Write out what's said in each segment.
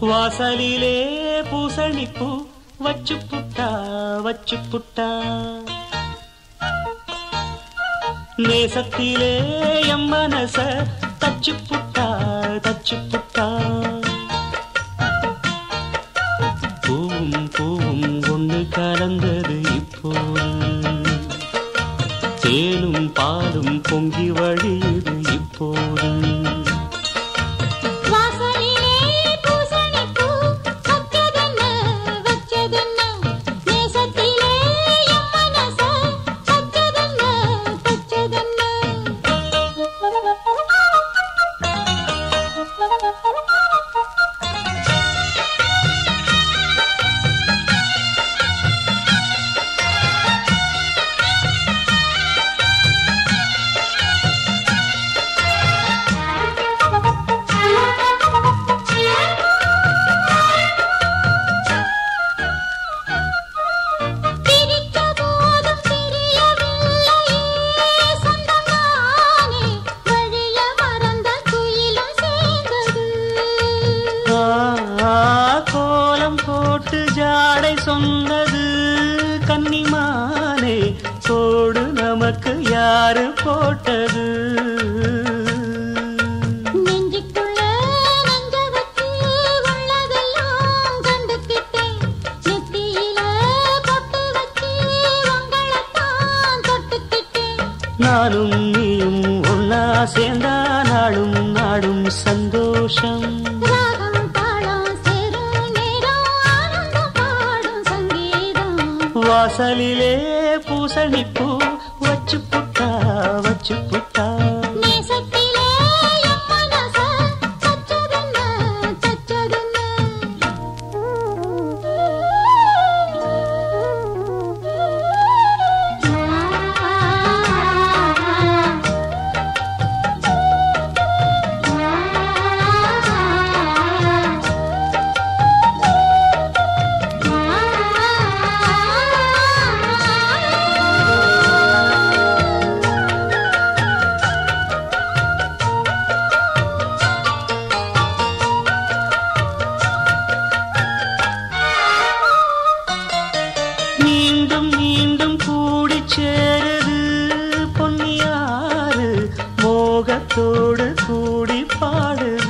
வாசலிலே பூசணிப்பூ வச்சு புட்டா வச்சு புட்டா நேசத்திலே எம் மனச தச்சு புட்டா தச்சு புட்டா பூவும் பூவும் ஒண்ணு கலந்தது இப்போது தேனும் பாலும் பொங்கி வழியுது இப்போது வாசலிலே பூசணிப்பூ வச்சதென்ன வச்சதென்ன நேசத்திலே என் மனச தச்சதென்ன தச்சதென்ன பிரித்த போதும் பிரியவில்லையே சொந்தமானே வழிய மறந்த குயிலும் சேர்ந்தது ஆ, ஆ, கோலம் போட்டு ஜாடை சொன்னது கன்னிமானே கோடு நமக்கு யாரு போட்டது நெஞ்சுக்குள்ள நெஞ்ச வச்சு உள்ளதெல்லாம் கண்டுக்கிட்டேன் நெத்தியில பொட்டு வச்சு உங்களைத்தான் தொட்டுக்கிட்டேன் நானும் நீயும் ஒன்னா சேர்ந்தா நாடும் நாடும் சந்தோஷம் ராகம் தாளம் சேரும் நேரம் ஆனந்தம் பாடும் சங்கீதம் வாசலிலே பூசணிப்பூ வச்சு புட்டா வச்சு புட்டா நேசத்திலே என் மனச தச்சதென்ன தச்சதென்ன மீண்டும் மீண்டும் கூடி சேருது பொன்னியாறு மோகத்தோடு கூடி பாடுது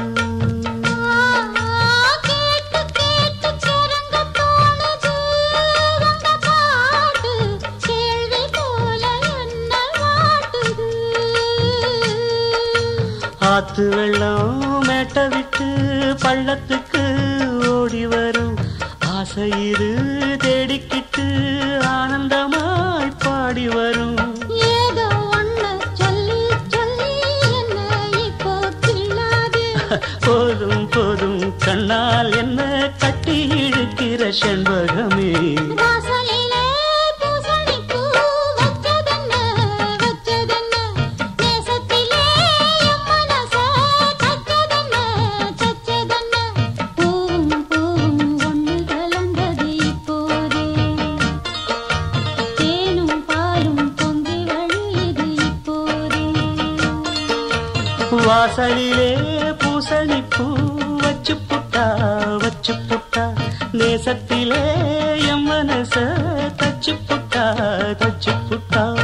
கேட்டு கேட்டு கிறங்க தோணுது உங்க பாட்டு கேள்வி போல என்ன வாட்டுது ஆத்து வெள்ளம் மேட்ட விட்டு பள்ளத்துக்கு ஓடி வரும் ஆசையிரு தேடிக்கிட்டு ஆனந்தமாய் பாடி வரும் ஏதோ ஒண்ணு சொல்லி சொல்லி என்ன இப்போ கிள்ளாது போதும் போதும் கண்ணால் என்ன கட்டி இழுக்கிற செண்பகமே வாசலிலே பூசணிப்பூ வச்சதென்ன வச்சதென்ன நேசத்திலே என் மனச தச்சதென்ன தச்சதென்ன பூவும் பூவும் ஒண்ணு கலந்தது இப்போதே தேனும் பாலும் பொங்கி வழியுது இப்போதே வாசலிலே பூசணிப்பூ வச்சு புட்டா வச்சு புட்டா நேசத்திலே எம் மனச தச்சு புட்டா தச்சு புட்டா